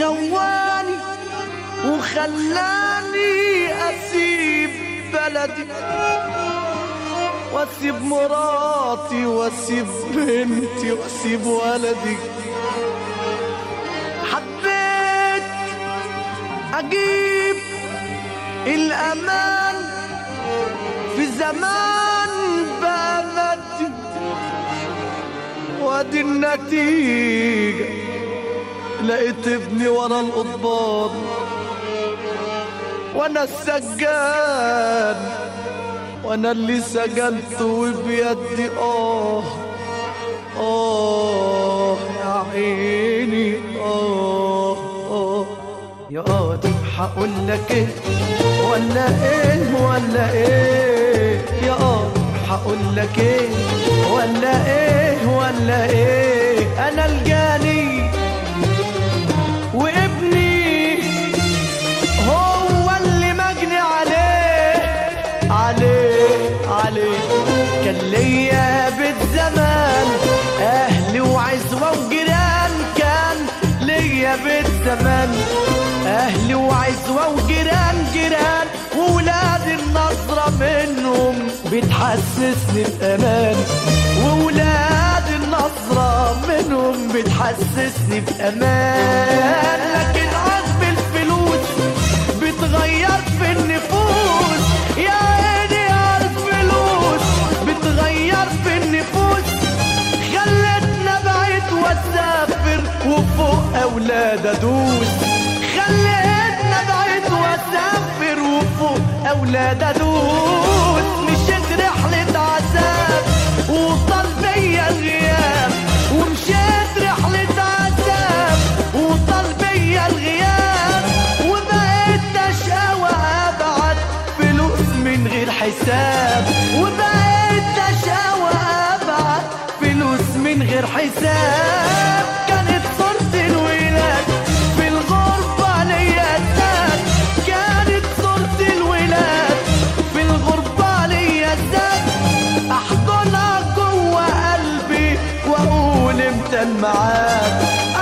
غواني وخلاني اسيب بلدي واسيب مراتي واسيب بنتي واسيب ولدي حبيت اجيب الامان في زمان بامدي وادي النتيجة لقيت ابني ورا القضبان وانا السجان وانا اللي سجنت وبيدي اه اه يا عيني اه اه يا قاضي هقول لك ايه ولا ايه ولا ايه يا قاضي هقول لك ايه ولا ايه ولا ايه انا الجاني وابني هو اللي مجني عليه عليه عليه كان ليا بيت زمان اهلي وعزوه وجيران كان ليا بيت زمان اهلي وعزوه وجيران جيران وولاد النظره منهم بتحسسني بامان وولاد النظره منهم بتحسسني بامان لكن عزم الفلوس بتغير في النفوس يا عيني على الفلوس بتغير في النفوس خلتنا بعيد واسافر وفوق اولاد ادوس خلتنا بعيد واسافر وفوق اولاد ادوس مشيت رحلة عذاب وطال بيا الغياب ومشيت رحلة عذاب وطال بيا الغياب وبقيت اشقى وابعد فلوس من غير حساب وبقيت اشقى وابعد فلوس من غير حساب كانت صورة الولاد في الغربة ليا زاد كانت صورة الولاد في الغربة ليا زاد احضنها جوه قلبي واقول امتى الميعاد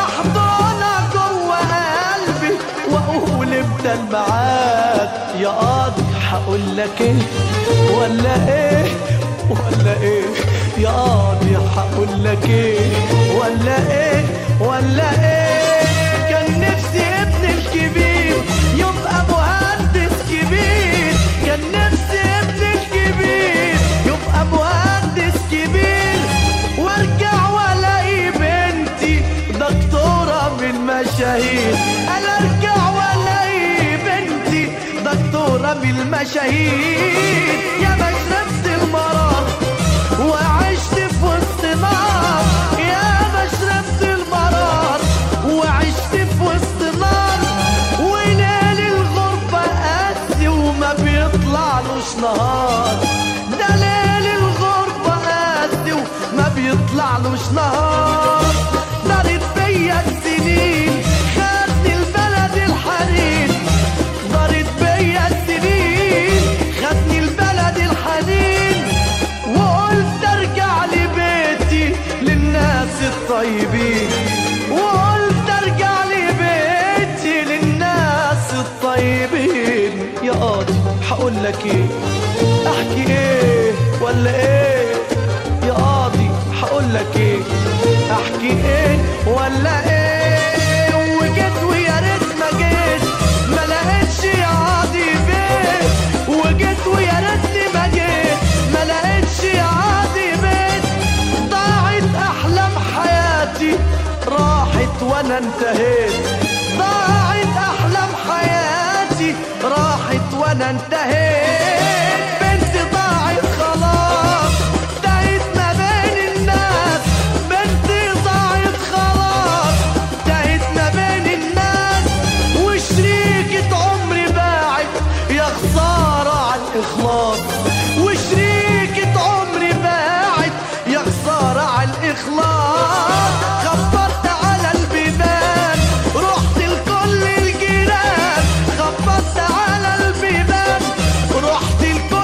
احضنها جوه قلبي واقول امتى الميعاد يا قاضي هقول لك ايه ولا ايه ولا ايه يا قاضي هقول لك ايه ولا ايه ولا ايه كان نفسي ابني الكبير يبقى مهندس كبير كان نفسي ابني الكبير يبقى مهندس كبير وارجع والاقي بنتي دكتورة من مشاهير انا ارجع والاقي بنتي دكتورة من المشاهير يا ما شربت المرار وعشت في وسط نار يا ما شربت المرار وعشت في وسط نار وليل الغربة قاسي وما بيطلعلوش نهار ده ليل الغربة قاسي وما بيطلعلوش نهار دارت بيا السنين خدني البلد الحنين دارت بيا السنين خدني البلد الحنين وقلت ارجع لبيتي للناس الطيبين وقلت ارجع لبيتي للناس الطيبين يا قاضي هقول لك ايه احكي ايه ولا ايه يا قاضي هقول لك ايه احكي ايه ولا ايه وجيت ويا ريت ما جيت ما لقيتش يا قاضي بيت وجيت ويا ريتني ما جيت ما لقيتش يا قاضي بيت ضاعت احلام حياتي راحت وانا انتهيت ضاعت احلام حياتي راحت وانا انتهيت بنتي ضاعت خلاص تاهت ما بين الناس بنتي ضاعت خلاص تاهت ما بين الناس وشريكة عمري باعت يا خسارة على الإخلاص وشريكة عمري باعت يا خسارة على الإخلاص خبرت على البيبان رحت لكل الجيران خبرت على البيبان رحت لكل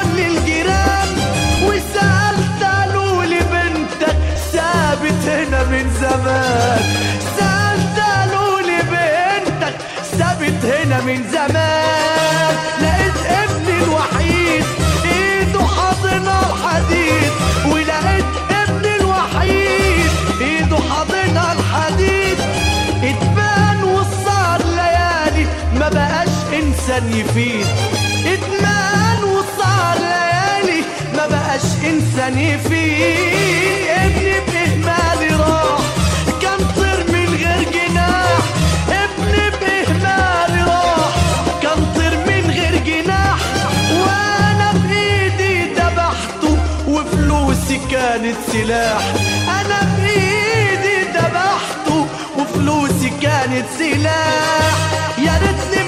ليا من زمان لقيت ابني الوحيد ايده حاضنة الحديد ولقيت ابني الوحيد ايده حاضنة الحديد اتبان وصار ليالي ما بقاش انسان يفيد اتمان وصار ليالي ما بقاش انسان يفيد ابني باهمالي راح كان طير من غير جناح ابني باهمالي راح كان طير من غير جناح وانا بايدي ذبحته وفلوسي كانت سلاح انا بايدي ذبحته وفلوسي كانت سلاح يا ريتني